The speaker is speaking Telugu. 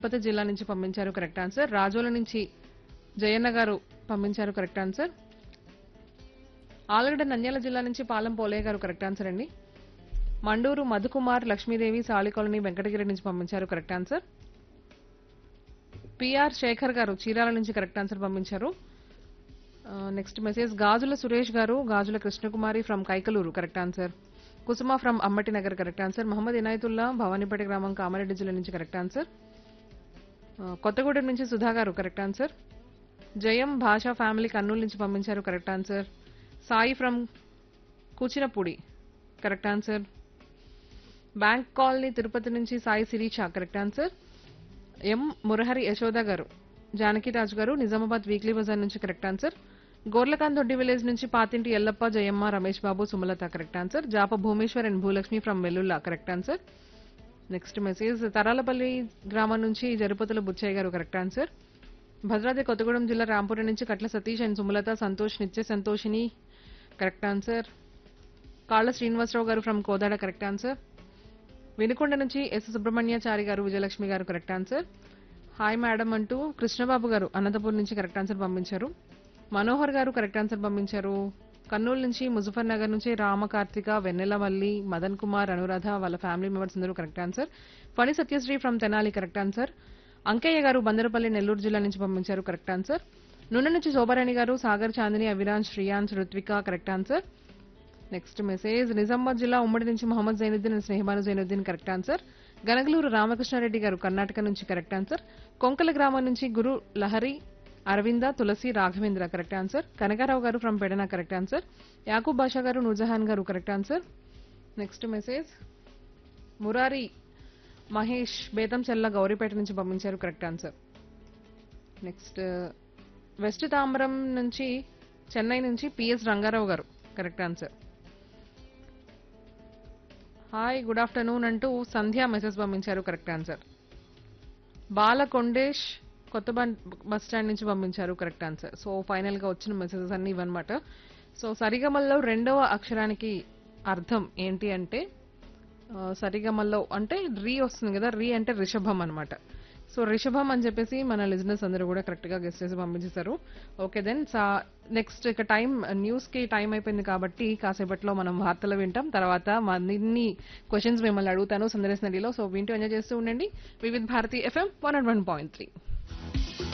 తిరుపతి జిల్లా నుంచి పంపించారు కరెక్ట్ ఆన్సర్ రాజోల నుంచి జయన్న గారు పంపించారు కరెక్ట్ ఆన్సర్ ఆలగడ్డ నంద్యాల జిల్లా నుంచి పాలెం పోలయ్య గారు కరెక్ట్ ఆన్సర్ అండి మండూరు మధుకుమార్ లక్ష్మీదేవి సాలి కాలనీ వెంకటగిరి నుంచి పంపించారు కరెక్ట్ ఆన్సర్ పిఆర్ శేఖర్ గారు చీరాల నుంచి కరెక్ట్ ఆన్సర్ పంపించారు నెక్స్ట్ మెసేజ్ గాజుల సురేష్ గారు Gajula Krishnakumari from Kaikaluru correct answer Kusuma from Ammati Nagar correct answer Mohammed Inayatullah Bhavanipeta గ్రామం కామారెడ్డి జిల్లా నుంచి కరెక్ట్ ఆన్సర్ ఆ, కొత్తగూడెం నుంచి సుధా గారు కరెక్ట్ ఆన్సర్ జయం భాష ఫ్యామిలీ కర్నూలు నుంచి పంపించారు correct answer Sai from Kuchinapudi correct answer bank colony Tirupati నుంచి Sai Sirisha correct answer M Murahari Yashoda గారు జానకిరాజు గారు నిజామాబాద్ వీక్లీ బజార్ నుంచి కరెక్ట్ ఆన్సర్ గోర్లకాంత్ దొడ్డి విలేజ్ నుంచి Pathinti Yellappa Jayamma Ramesh Babu Sumalatha correct answer Japa Bhumeshwar and Bhulakshmi from Vellulla correct answer next message Tharalapalli గ్రామం నుంచి జరుపతుల బుచ్చయ్య గారు కరెక్ట్ ఆన్సర్ భద్రాద్రి కొత్తగూడెం జిల్లా రాంపురం నుంచి Katla Satish and Sumalatha Santosh Nitya Santoshini correct answer Kalla Srinivasarao గారు from Kodada correct answer Vinukonda నుంచి ఎస్ సుబ్రహ్మణ్యాచారి గారు విజయలక్ష్మి గారు కరెక్ట్ ఆన్సర్ హాయ్ మేడం అంటూ కృష్ణబాబు గారు అనంతపూర్ నుంచి కరెక్ట్ ఆన్సర్ పంపించారు మనోహర్ గారు కరెక్ట్ ఆన్సర్ పంపించారు కర్నూలు నుంచి ముజఫర్ నగర్ నుంచి రామ కార్తిక వెన్నెలవల్లి మదన్ కుమార్ అనురాధ వాళ్ళ ఫ్యామిలీ మెంబర్స్ అందరూ correct answer Phani Satyasri from Tenali correct answer Ankaiah గారు బందరపల్లి నెల్లూరు జిల్లా నుంచి పంపించారు కరెక్ట్ ఆన్సర్ నున్న నుంచి శోభారాణి గారు Sagar Chandini Aviraj Shreyans Ruthvika correct answer next message Nizamabad జిల్లా ఉమ్మడి నుంచి Mohammed Zainuddin and Snehabanu Zainuddin correct answer Ganagaluru Ramakrishnareddy గారు కర్ణాటక నుంచి కరెక్ట్ ఆన్సర్ కొంకల గ్రామం నుంచి గురు లహరి అరవింద తులసి రాఘవేంద్ర కరెక్ట్ ఆన్సర్ కనకారావు గారు from Pedana correct answer Yakub Basha గారు నూజహాన్ గారు correct answer next message Murari Mahesh Bethamcherla Gouripeta నుంచి పంపించారు correct answer next west Tambaram నుంచి చెన్నై నుంచి పిఎస్ రంగారావు గారు correct answer hi good afternoon అంటూ సంధ్య మెసేజ్ పంపించారు కరెక్ట్ ఆన్సర్ బాలకొండేష్ కొత్త బన్- బస్ స్టాండ్ నుంచి పంపించారు కరెక్ట్ ఆన్సర్ సో ఫైనల్ గా వచ్చిన మెసేజెస్ అన్ని ఇవన్నమాట సో సరిగమల్లో రెండవ అక్షరానికి అర్థం ఏంటి అంటే ఆ, సరిగమల్లో అంటే రీ వస్తుంది కదా రీ అంటే రిషభం అన్నమాట సో రిషభం అని చెప్పేసి మన లిజినెస్ అందరూ కూడా కరెక్ట్ గా గెస్ట్ చేసి పంపించేశారు ఓకే దెన్ సా నెక్స్ట్ ఇక టైం న్యూస్ కి టైం అయిపోయింది కాబట్టి కాసేపట్లో మనం వార్తలు వింటాం తర్వాత మరిన్ని క్వశ్చన్స్ మిమ్మల్ని అడుగుతాను సందర్శనలో సో వింటూ ఎంజాయ్ చేస్తూ ఉండండి Vividh Bharati FM one and one point three